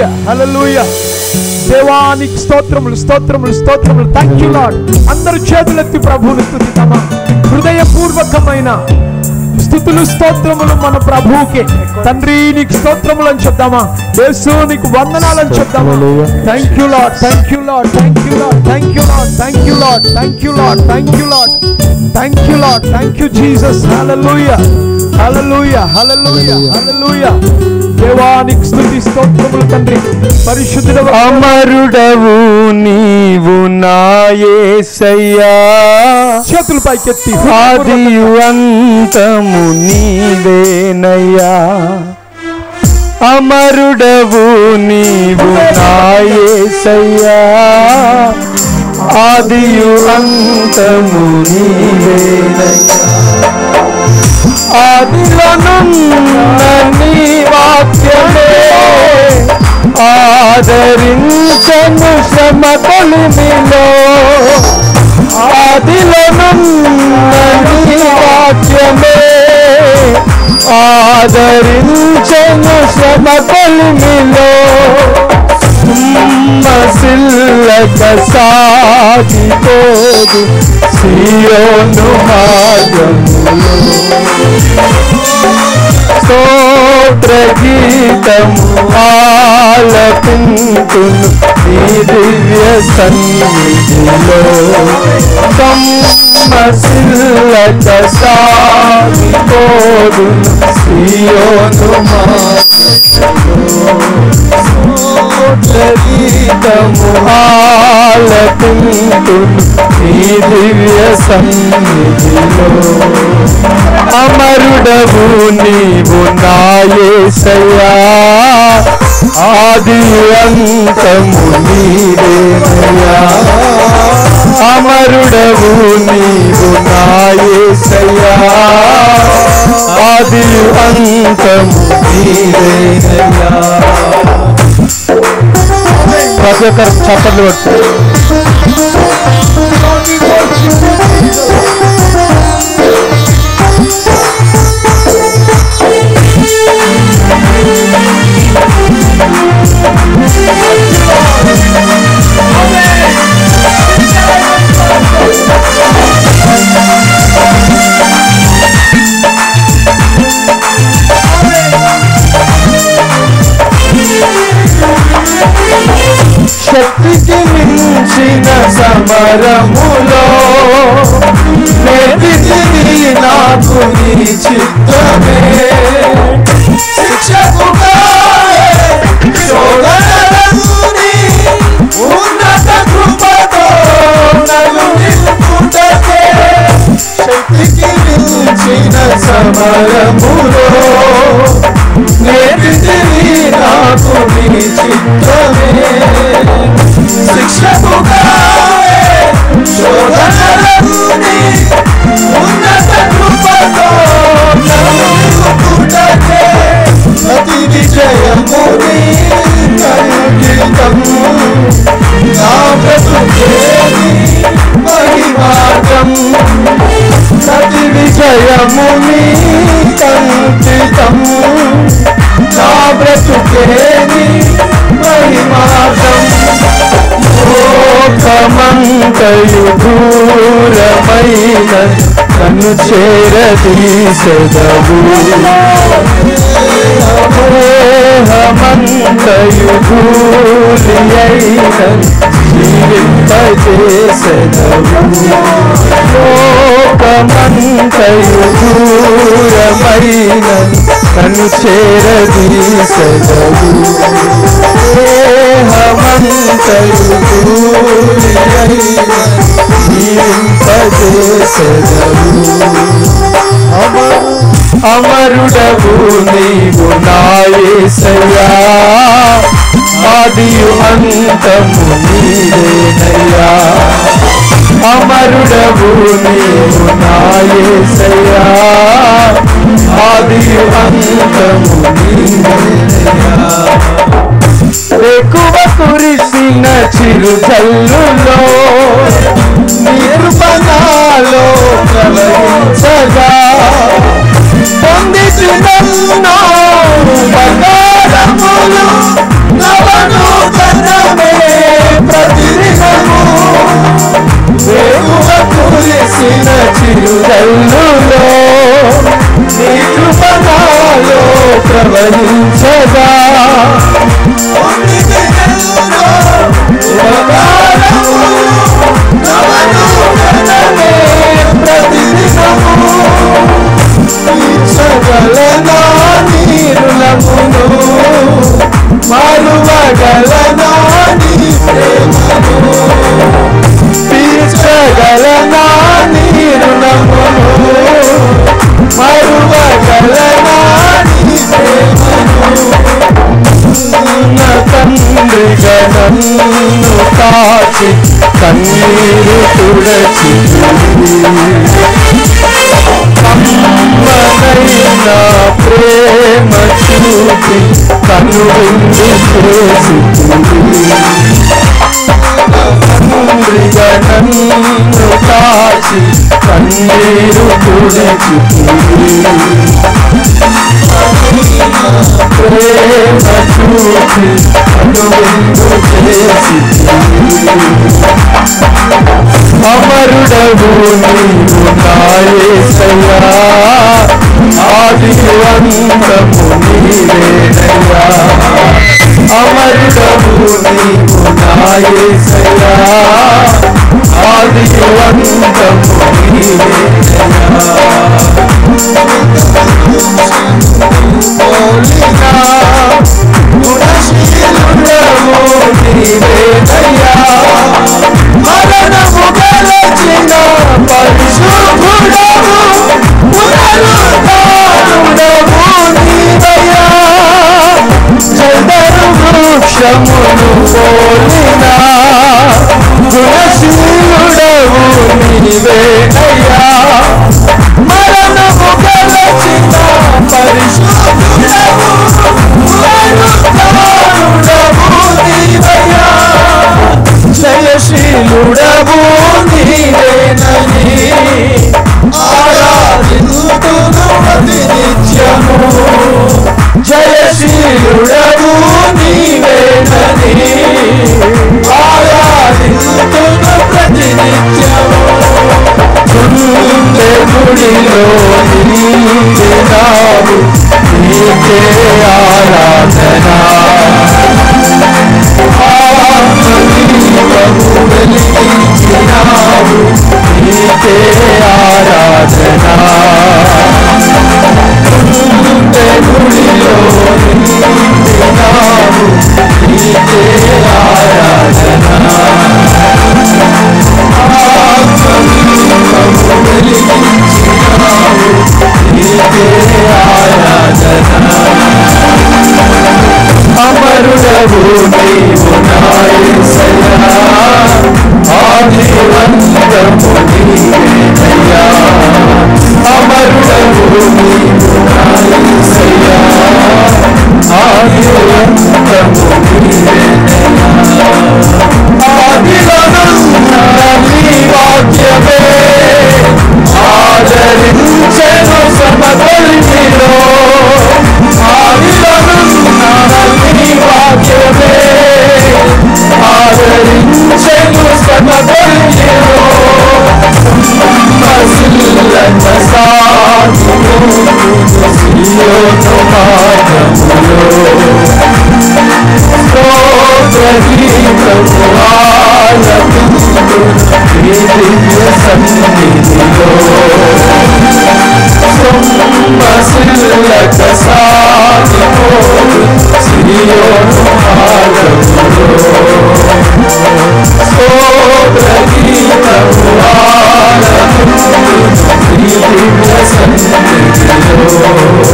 హల్లెలూయ దేవానికి స్తోత్రములు స్తోత్రములు స్తోత్రములు థ్యాంక్ యూ లాడ్ అందరూ చేతులెత్తి ప్రభువుని స్తుతిద్దామా హృదయపూర్వకమైన స్థుతులు స్తోత్రములు మన ప్రభువుకే తండ్రి నీకు స్తోత్రములు అని చెప్దామా యేసు నీకు వందనాలు అని చెప్దామా thank you lord thank you lord thank you lord thank you lord thank you lord thank you lord thank you lord thank you lord thank you Jesus hallelujah hallelujah hallelujah hallelujah దేవానికి స్తుతి స్తోత్రములు తండ్రి పరిశుద్ధుడవ అమరుడవు నీవు నాయసయ్యా చేతులు పైకెత్తి ఆదియు అంతము నీవేనయ్యా అమరుడవు నీవు నాయసయ్యా ఆదియు అంతము నీవేనయ్యా ఆదిలనున్న నీ వాక్యమే ఆదరించను శ్రమ కొలిమిలో ఆదిలనున్న నీ వాక్యమే ఆదరించను శ్రమ కొలిమిలో మసిల్లక సాగిపోదు సియోను మార్గములో స్తోత్ర గీతము ఆలపింతును ఈ దివ్య సన్నిధిలో సమ్మసిల్లక సాగిపోదును సియోను గీతము ఆలపింతును ఈ దివ్య సన్నిధిలో అమరుడవు నీవు నాయసయ్యా ఆది అంతము నీవేనయ్యా అమరుడవు నీవు నాయసయ్యా ఆది అంతము నీవేనయ్యా ప్రతి ఒక్కరు చప్పట్లు కొట్టు శక్తికి మించిన సమరములో నేటిది నాకు నీ చిత్తమే శిక్షకుగా శోధనలన్నీ ఉన్నత కృపతో నన్ను నిలుపుటకే శక్తికి మించిన సమరములో నేటిది నాకు నీ చిత్తమే శిక్షకుగా శోధనలన్నీ ఉన్నత కృపతో నన్ను నిలుపుటకే ప్రతి విజయముని కంకితము నా బ్రతుకేది మహిమార్గం ప్రతి విజయముని కంకితము నా బ్రతుకేది మహిమార్గం లోకమంతయు దూరమైన నన్ను చేరదీసెదవు మోహమంతయు దూరి అయిన జీవింపజేసెదవు లోకమంతయు దూరమైన నన్ను చేరదీసెదవు దేహమంతయు దూరి అయిన జీవింపజేసెదవు అమరుడవు నీవు నాయసయ్యా ఆదియు అంతము నీవేనయ్యా అమరుడవు నీవు నాయసయ్యా ఆదియు అంతము నీవేనయ్యా ఎక్కువ కురిసిన చిరు జల్లులో నీ కృపణాలో ప్రవహించగా పొందిచి నన్ను బంగారములు నవ చిరుజల్లులో నీ కృపణాలో ప్రవహించగా తీర్చగలనా నీరులమును మరువగలనా నీ ప్రేమను తీర్చగలనా నీరులమును మరువగలనా నీ ప్రేమను నా తండ్రిగా నన్ను కాచి కన్నీరు తుడచి కమ్మనైన ప్రేమ చూపి కనువిందు చేసి తండ్రిగా నన్ను కాచి కన్నీరు తుడచి ప్రేమ చూపి కనువిందు చేసి అమరుడవు నీవు నాయసయ్యా ఆది అంతము నీవేనయ్యా అమరుడవు నీవు నాయసయ్యా ఆది అంతము నీవేనయ్యా మరణము గెలచిన పరిశుద్ధుడవు పునరుద్ధారుడవు నీవయ్యా చెదరు వృక్షమును పోలిన గుణశీలుడవు నీవేనయ్యా మరణము గెలచిన పరిశుద్ధుడవు పునరుద్ధారుడవు నీవయ్యా జయశీలుడవు నీవేనని ఆరాధిస్తును ప్రతినిత్యము జయశీలుడవు నీవేనని ఆరాధిస్తును ప్రతినిత్యము గుండె గుడిలో నీనావు నీకే ఆరాధన ఆత్మదీపము వెలిగించినావు నీకే ఆరాధన గుండె గుడిలో నిండినావు నీకే ఆరాధన ఆత్మదీపము వెలిగించినావు నీకే ఆరాధన అమరుడవు నీవు నాయసయ్యా ఆదివంతము నీవేనయ్యా అమరుడవు నీవు నాయసయ్యా ఆదివంతము నీవేనయ్యా ఆదిలనున్న నీ వాక్యమే ఆదరించెను సమతలిలో ఆదిలనున్న నీ వాక్యమే ఆదరించెను సమతలిలో మసిల్లత సాధును సియోను మార్గములో స్తోత్రగీతము ఆలపించు ఈ దివ్య సన్నిధిలో సొమ్మసిల్లక సాగిపోదు సియోను మార్గములో స్తోత్రగీతము ఆలపించు ఈ దివ్య సన్నిధిలో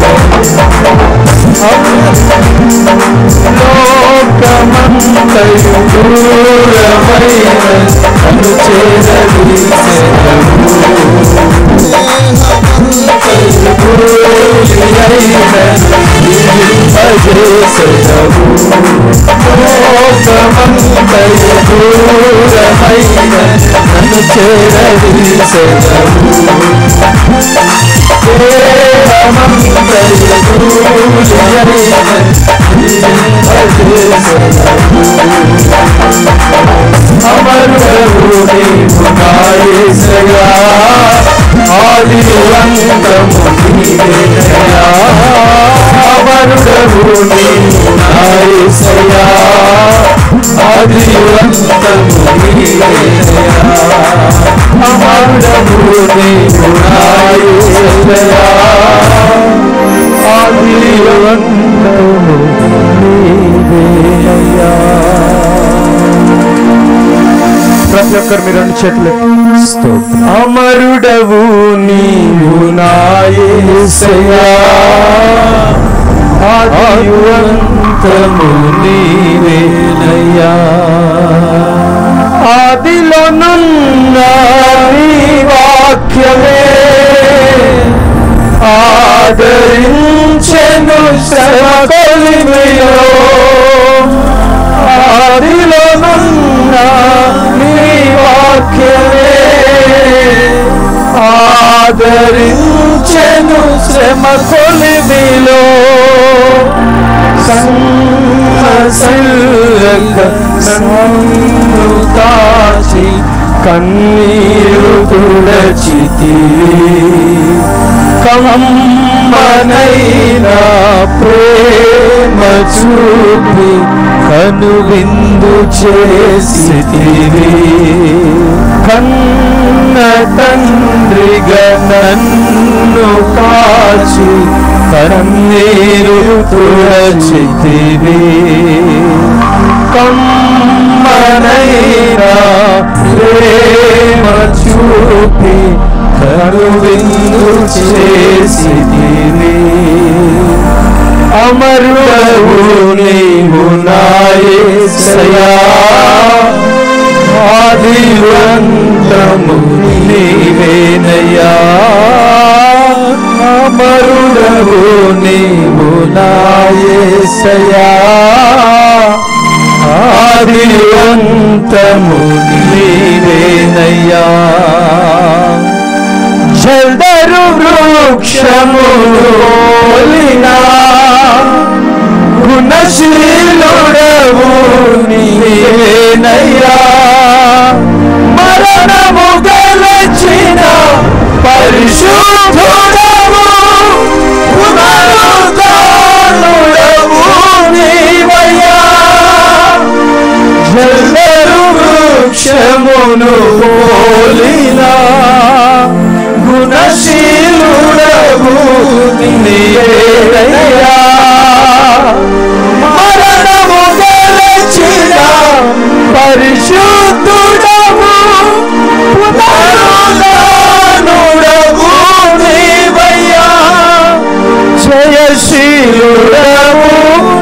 లోకమంతయు దూరమైన అను చేరది జీవింపజేసెదవు లోకమంతయు దూరమైన నన్ను చేరదీసెదవు అమరుడవు నీవు నాయసగా ఆది అంతము నీవేనయ్యా అమరుడవు నీవు నా యేసయ్యా ఆది అంతము నీవేనయ్యా అమరుడవు నీవు నా యేసయ్యా ఆది అంతము నీవేనయ్యా ప్రతి ఒక్కరు మీరు రెండు చేతులు అమరుడవు నీవు నాయసయా ఆదివంతము నీవేనయ్యా ఆదిలో నున్న నీ వాక్యమే ఆదరించెను శ్రమ కొలిమిలో ఆదిలో నున్న నీ వాక్యమే ఆదరించెను శ్రమ కొలిమిలో సన్నసిల్లక నన్ను తాచి కన్నీరు తుడచితివి కమ్మనైనా ప్రేమ చూపి కనువిందు చేసితివి కన్న తండ్రిగా నన్ను కాచి కన్నీరు తుడచితివి కమ్మనైనా ప్రేమ చూపి కరువిందు చేసిదివి అమరుడవు నీవు నాయసయా ఆదివంతము నీవేనయ్యా అమరుడవు నీవు నాయసయా ఆదివంతము నీవేనయ్యా చల్దరు వృక్షము పోలినా గుణశీలుడవు నీవేనయ్యా మరణము గెలచిన పరిశుద్ధుడవు పునరుద్ధానుడవు నీవయ్యా జల్లరు వృక్షమును పోలినా గుణశీలుడవు నీవేనయ్యా మరణము గెలచిన పరిశుద్ధుడవు పునరుద్ధానుడవు నీవయ్యా జయశీలుడవు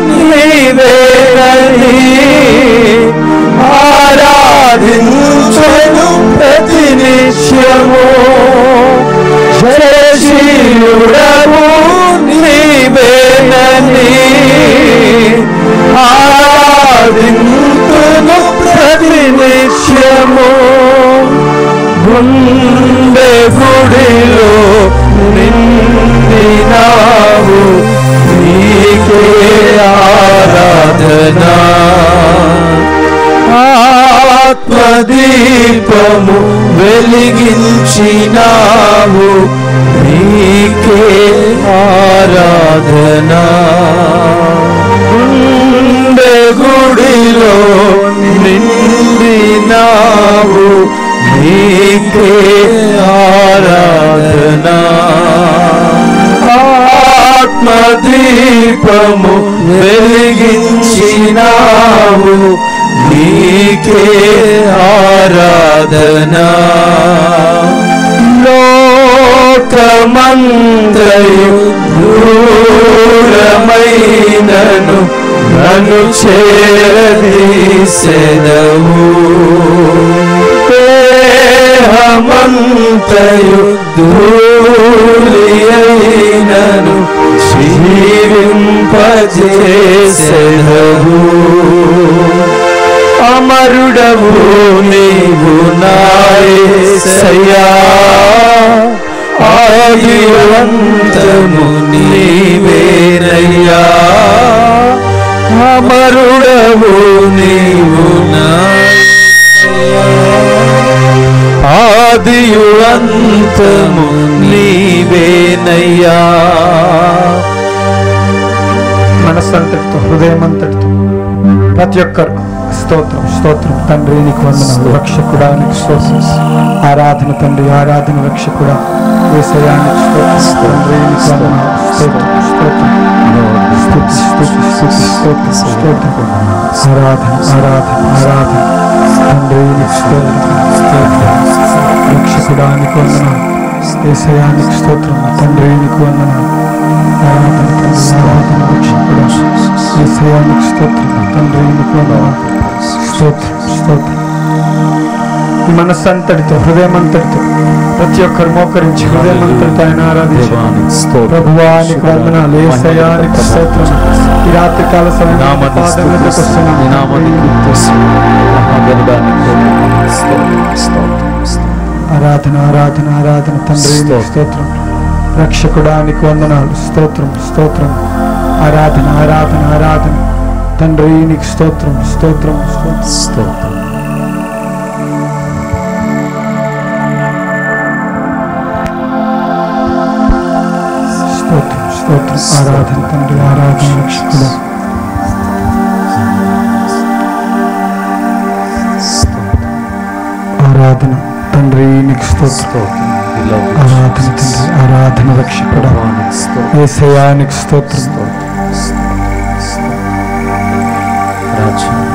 నీవేనని ఆరాధించను ప్రతి నిత్యము జయశీలుడవు నీవేనని ఆరాధింతును ప్రతి నిత్యము గుండె గుడిలో నిండినావు నీకే ఆరాధనా ఆత్మదీపము వెలిగించినావు నీకే ఆరాధనా గుండె గుడిలో నిండినావు నీకే ఆరాధనా ఆత్మదీపము వెలిగించినావు నీకే ఆరాధనా లోకమంతయు దూరమైనను నన్ను చేరదీసెదవు దేహమంతయు ధూళియైనను జీవింపజేసెదవు అమరుడవు నీవు నాయసయ్యా ఆదివంతము నీవేనయ్యా అమరుడవు నీవు నాయసయ్యా ఆదియు అంతము నీవేనయ్యా మనస్సంతటితో హృదయమంతటితో ప్రతి ఒక్కరు స్తోత్రం స్తోత్రం తండ్రి నీకు వందనాలు రక్షకుడా నీకు స్తోత్రం ఆరాధన తండ్రి ఆరాధన రక్షకుడా ఏసయానికి స్తోత్రం తండ్రి నీకు వందనాలు స్తోత్రం స్తోత్రం స్తుతి స్తుతి స్తుతి స్తోత్రం స్తోత్రం ఆరాధన ఆరాధన ఆరాధన తండ్రి నీకు స్తోత్రం స్తోత్రం రక్షకుడా నీకు వందనాలు ఏసయానికి స్తోత్రం తండ్రి నీకు వందనాలు ఆరాధన తండ్రి ఆరాధన రక్షకుడా ఏసయానికి స్తోత్రం తండ్రి నీకు వందనాలు స్తోత్రం స్తోత్రం ఈ మనస్సంతటితో హృదయమంతటితో ప్రతి ఒక్కరు మోకరించి హృదయమంతటితో ఆయన ఆరాధించారు దేవానికి స్తోత్రం ప్రభువానికి వందనాలు ఏసయానికి స్తోత్రం ఈ రాత్రి కాల సమయం నామని పాదం ఎదుటకు వస్తున్నాం. నీ నామని కీర్తిస్తూ మహాగరుడానికి స్తోత్రం స్తోత్రం స్తోత్రం ఆరాధన ఆరాధన ఆరాధన తండ్రి నీకు స్తోత్రం. స్తోత్రం రక్షకుడానికి వందనాలు స్తోత్రం స్తోత్రం ఆరాధన ఆరాధన ఆరాధన తండ్రి నీకు స్తోత్రం స్తోత్రం స్తోత్రం స్తోత్రం స్తోత్రం స్తోత్రం ఆరాధన తండ్రి ఆరాధన రక్షకుడా ఆరాధన తండ్రి నీకు స్తోత్రం స్తోత్రం Beloved ఆరాధన Jesus. తండ్రి ఆరాధన రక్షకుడా దేవానికి స్తోత్రం ఏసయానికి స్తోత్రం స్తోత్రం స్తోత్రం స్తోత్రం రాజా